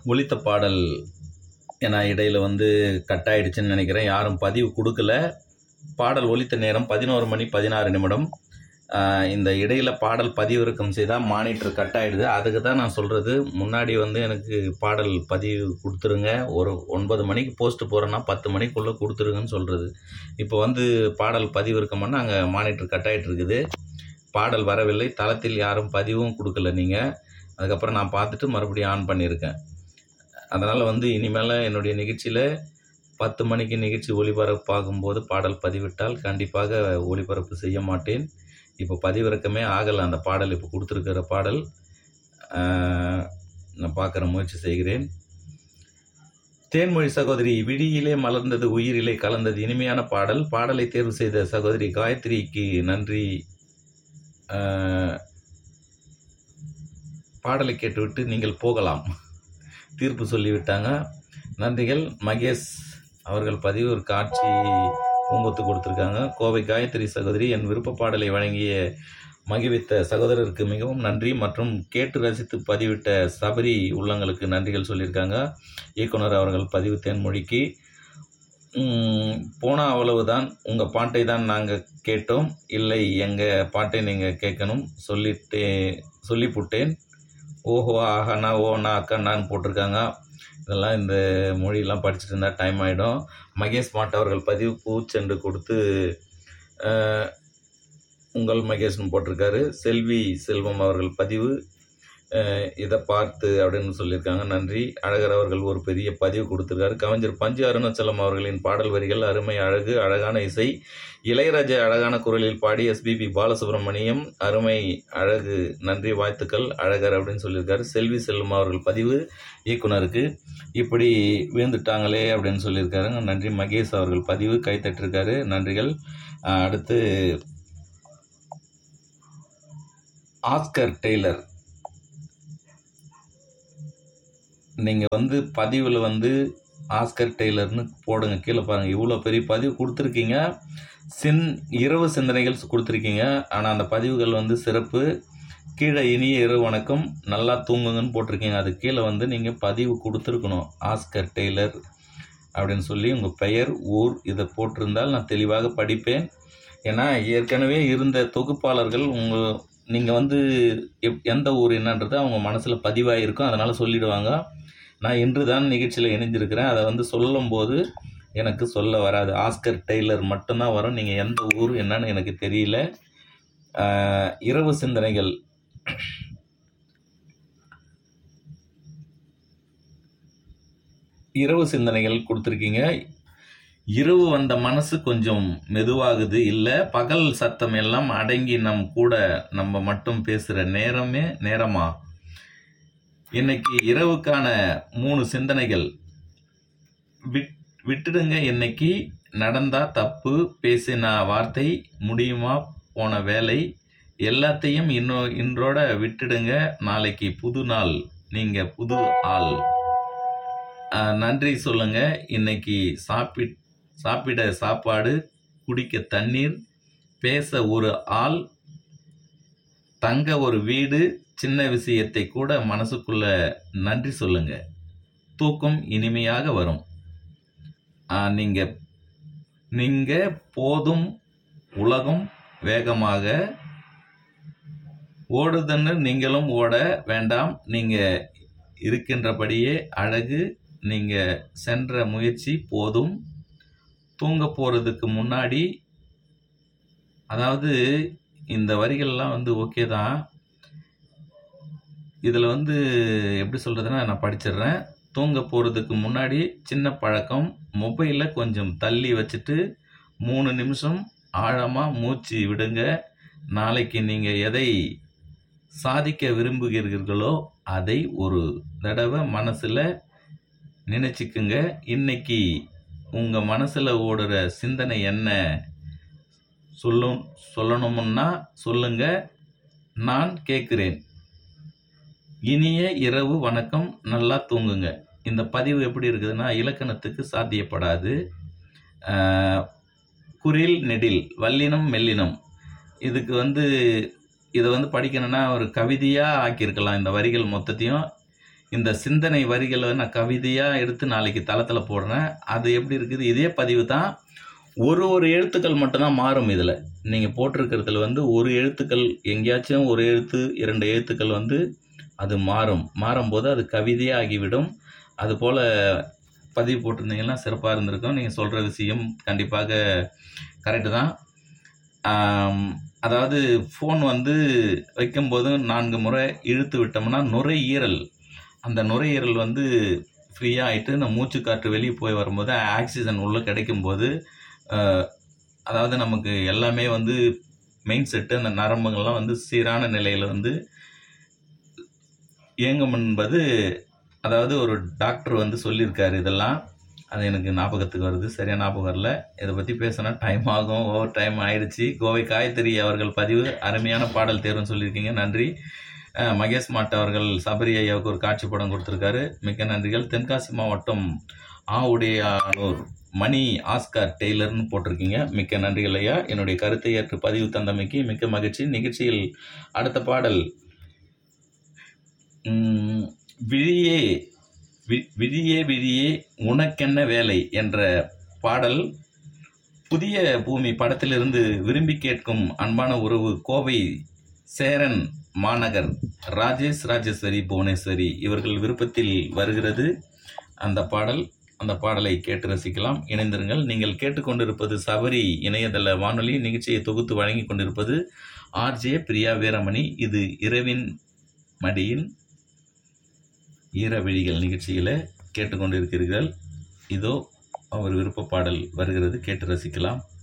ஒலித்த பாடல் ஏன்னா இடையில வந்து கட் ஆயிடுச்சுன்னு நினைக்கிறேன் யாரும் பதிவு கொடுக்கல பாடல் ஒலித்த நேரம் பதினோரு மணி பதினாறு நிமிடம் ஆஹ் இந்த இடையில பாடல் பதிவிறக்கம் செய்தால் மானிட்டர் கட் ஆயிடுது அதுக்கு தான் நான் சொல்கிறது முன்னாடி வந்து எனக்கு பாடல் பதிவு கொடுத்துருங்க ஒரு ஒன்பது மணிக்கு போஸ்ட் போகிறேன்னா பத்து மணிக்குள்ளே கொடுத்துருங்கன்னு சொல்கிறது இப்போ வந்து பாடல் பதிவிறக்கம் பண்ணால் அங்கே மானிட்டர் கட் ஆயிட்டு இருக்குது பாடல் வரவில்லை தளத்தில் யாரும் பதிவும் கொடுக்கல நீங்கள் அதுக்கப்புறம் நான் பார்த்துட்டு மறுபடியும் ஆன் பண்ணியிருக்கேன் அதனால் வந்து இனிமேல் என்னுடைய நிகழ்ச்சியில் பத்து மணிக்கு நிகழ்ச்சி ஒளிபரப்பாகும்போது பாடல் பதிவிட்டால் கண்டிப்பாக ஒளிபரப்பு செய்ய மாட்டேன் இப்போ பதிவிறக்கமே ஆகலை அந்த பாடல் இப்போ கொடுத்துருக்கிற பாடல் ஆஹ், நான் பார்க்குற முயற்சி செய்கிறேன் தேன்மொழி சகோதரி விடியிலே மலர்ந்தது உயிரிலே கலந்தது இனிமையான பாடல் பாடலை தேர்வு செய்த சகோதரி காயத்ரிக்கு நன்றி ஆஹ், பாடலை கேட்டுவிட்டு நீங்கள் போகலாம் தீர்ப்பு சொல்லிவிட்டாங்க நன்றிகள் மகேஷ் அவர்கள் பதிவு ஒரு காட்சி பூங்கொத்து கொடுத்துருக்காங்க கோவை காயத்ரி சகோதரி என் விருப்ப பாடலை வழங்கிய மகிழ்வித்த சகோதரருக்கு மிகவும் நன்றி மற்றும் கேட்டு ரசித்து பதிவிட்ட சபரி உள்ளங்களுக்கு நன்றிகள் சொல்லியிருக்காங்க இயக்குனர் அவர்கள் பதிவு தேன்மொழிக்கு உம், போனா அவ்வளவுதான் உங்கள் பாட்டை தான் நாங்கள் கேட்டோம் இல்லை எங்கள் பாட்டை நீங்கள் கேட்கணும் சொல்லிட்டே சொல்லிப்புட்டேன் ஓஹோ ஆஹானா ஓனா அக்கண்ணான்னு போட்டிருக்காங்க இதெல்லாம் இந்த மொழியெல்லாம் படிச்சுட்டு இருந்தால் டைம் ஆகிடும் மகேஷ் மாட் அவர்கள் பதிவு பூச்செண்டு கொடுத்து அஹ், உங்கள் மகேஷ்னு போட்டிருக்காரு செல்வி செல்வம் அவர்கள் பதிவு அஹ், இதை பார்த்து அப்படின்னு சொல்லியிருக்காங்க நன்றி அழகர் அவர்கள் ஒரு பெரிய பதிவு கொடுத்துருக்காரு கவிஞர் பஞ்சு அருணாச்சலம் அவர்களின் பாடல் வரிகள் அருமை அழகு அழகான இசை இளையராஜா அழகான குரலில் பாடி எஸ்பிபி பாலசுப்ரமணியம் அருமை அழகு நன்றி வாழ்த்துக்கள் அழகர் அப்படின்னு சொல்லியிருக்காரு செல்வி செல்வம் அவர்கள் பதிவு இயக்குனருக்கு இப்படி விழுந்துட்டாங்களே அப்படின்னு சொல்லியிருக்காருங்க நன்றி மகேஷ் அவர்கள் பதிவு கைத்தட்டிருக்காரு நன்றிகள் அஹ் அடுத்து ஆஸ்கர் டெய்லர் நீங்கள் வந்து பதிவில் வந்து ஆஸ்கர் டெய்லர்னு போடுங்க கீழே பாருங்கள் இவ்வளோ பெரிய பதிவு கொடுத்துருக்கீங்க சின் இரவு சிந்தனைகள் கொடுத்துருக்கீங்க ஆனால் அந்த பதிவுகள் வந்து சிறப்பு கீழே இனிய இரவு வணக்கம் நல்லா தூங்குங்கன்னு போட்டிருக்கீங்க அது கீழே வந்து நீங்கள் பதிவு கொடுத்துருக்கணும் ஆஸ்கர் டெய்லர் அப்படின்னு சொல்லி உங்கள் பெயர் ஊர் இதை போட்டிருந்தால் நான் தெளிவாக படிப்பேன் ஏன்னா ஏற்கனவே இருந்த தொகுப்பாளர்கள் உங்கள் நீங்கள் வந்து எப் எந்த ஊர் என்னன்றது அவங்க மனசில் பதிவாகிருக்கும் அதனால் சொல்லிடுவாங்க நான் இன்று தான் நிகழ்ச்சியில் இணைஞ்சிருக்கிறேன் அதை வந்து சொல்லும்போது எனக்கு சொல்ல வராது ஆஸ்கர் டெய்லர் மட்டும்தான் வரும் நீங்கள் எந்த ஊர் என்னன்னு எனக்கு தெரியல ஆஹ், இரவு சிந்தனைகள் இரவு சிந்தனைகள் கொடுத்துருக்கீங்க இரவு வந்த மனசு கொஞ்சம் மெதுவாகுது இல்லை பகல் சத்தம் எல்லாம் அடங்கி நம் கூட நம்ம மட்டும் பேசுகிற நேரமே நேரமா இன்னைக்கு இரவுக்கான மூணு சிந்தனைகள் விட் விட்டுடுங்க இன்னைக்கு நடந்தா தப்பு பேசின வார்த்தை முடியுமா போன வேலை எல்லாத்தையும் இன்னோ இன்றோட விட்டுடுங்க நாளைக்கு புது நாள் நீங்க புது ஆள் ஆஹ், நன்றி சொல்லுங்க இன்னைக்கு சாப்பிட் சாப்பிட சாப்பாடு குடிக்க தண்ணீர் பேச ஒரு ஆள் தங்க ஒரு வீடு சின்ன விஷயத்தை கூட மனசுக்குள்ள நன்றி சொல்லுங்க தூக்கம் இனிமையாக வரும் ஆஹ், நீங்க நீங்க போதும் உலகம் வேகமாக ஓடுதுன்னு நீங்களும் ஓட வேண்டாம் நீங்க இருக்கின்றபடியே அழகு நீங்க சென்ற முயற்சி போதும் தூங்க போறதுக்கு முன்னாடி அதாவது இந்த வரிகள்லாம் வந்து ஓகே தான் இதில் வந்து எப்படி சொல்கிறதுனா நான் படிச்சிடுறேன் தூங்க போகிறதுக்கு முன்னாடி சின்ன பழக்கம் மொபைலை கொஞ்சம் தள்ளி வச்சுட்டு மூணு நிமிஷம் ஆழமாக மூச்சு விடுங்க நாளைக்கு நீங்கள் எதை சாதிக்க விரும்புகிறீர்களோ அதை ஒரு தடவை மனசில் நினச்சிக்குங்க இன்னைக்கு உங்கள் மனசில் ஓடுற சிந்தனை என்ன சொல்லும் சொல்லணும்னா சொல்லுங்க நான் கேட்குறேன் இனிய இரவு வணக்கம் நல்லா தூங்குங்க இந்த பதிவு எப்படி இருக்குதுன்னா இலக்கணத்துக்கு சாத்தியப்படாது ஆஹ், குரில் நெடில் வல்லினம் மெல்லினம் இதுக்கு வந்து இதை வந்து படிக்கணும்னா ஒரு கவிதையாக ஆக்கியிருக்கலாம் இந்த வரிகள் மொத்தத்தையும் இந்த சிந்தனை வரிகளை நான் கவிதையாக எடுத்து நாளைக்கு தளத்தில் போடுறேன் அது எப்படி இருக்குது இதே பதிவு தான் ஒரு ஒரு எழுத்துக்கள் மட்டும்தான் மாறும் இதில் நீங்கள் போட்டிருக்கிறதுல வந்து ஒரு எழுத்துக்கள் எங்கேயாச்சும் ஒரு எழுத்து இரண்டு எழுத்துக்கள் வந்து அது மாறும் மாறும்போது அது கவிதையாக ஆகிவிடும் அதுபோல் பதிவு போட்டிருந்தீங்கன்னா சிறப்பாக இருந்திருக்கும் நீங்கள் சொல்கிற விஷயம் கண்டிப்பாக கரெக்டு தான் ஆம், அதாவது ஃபோன் வந்து வைக்கும்போது நான்கு முறை இழுத்து விட்டோம்னா நுரையீரல் அந்த நுரையீரல் வந்து ஃப்ரீயாக ஆகிட்டு நம்ம மூச்சு காற்று வெளியே போய் வரும்போது ஆக்சிஜன் உள்ளே கிடைக்கும்போது அஹ், அதாவது நமக்கு எல்லாமே வந்து மெயின் செட்டு அந்த நரம்புகள்லாம் வந்து சீரான நிலையில் வந்து இயங்கும் என்பது அதாவது ஒரு டாக்டர் வந்து சொல்லியிருக்காரு இதெல்லாம் அது எனக்கு ஞாபகத்துக்கு வருது சரியா ஞாபகம் வரல இதை பற்றி பேசினா டைம் ஆகும் ஓவர் டைம் ஆயிடுச்சு கோவை காயத்ரி அவர்கள் பதிவு அருமையான பாடல் தேர்வுன்னு சொல்லியிருக்கீங்க நன்றி அஹ், மகேஷ் மாட் அவர்கள் சபரி ஐயாவுக்கு ஒரு காட்சி படம் கொடுத்துருக்காரு மிக்க நன்றிகள் தென்காசி மாவட்டம் ஆவுடையானூர் மணி ஆஸ்கார் டெய்லர்னு போட்டிருக்கீங்க மிக்க நன்றிகள் ஐயா என்னுடைய கருத்தை ஏற்று பதிவு தந்தமைக்கு மிக்க மகிழ்ச்சி நிகழ்ச்சியில் அடுத்த பாடல் உம், விழியே வி- விழியே விழியே உனக்கென்ன வேலை என்ற பாடல் புதிய பூமி படத்திலிருந்து விரும்பி கேட்கும் அன்பான உறவு கோவை சேரன் மாநகர் ராஜேஷ் ராஜேஸ்வரி புவனேஸ்வரி இவர்கள் விருப்பத்தில் வருகிறது அந்த பாடல் அந்த பாடலை கேட்டு ரசிக்கலாம் இணைந்திருங்கள் நீங்கள் கேட்டுக்கொண்டிருப்பது சபரி இணையதள வானொலி நிகழ்ச்சியை தொகுத்து வழங்கி கொண்டிருப்பது ஆர்ஜே பிரியா வீரமணி இது இரவின் மடியில் ஈரவிழிகள் நிகழ்ச்சியில் கேட்டுக்கொண்டிருக்கிறீர்கள் இதோ அவர் விருப்ப பாடல் வருகிறது கேட்டு ரசிக்கலாம்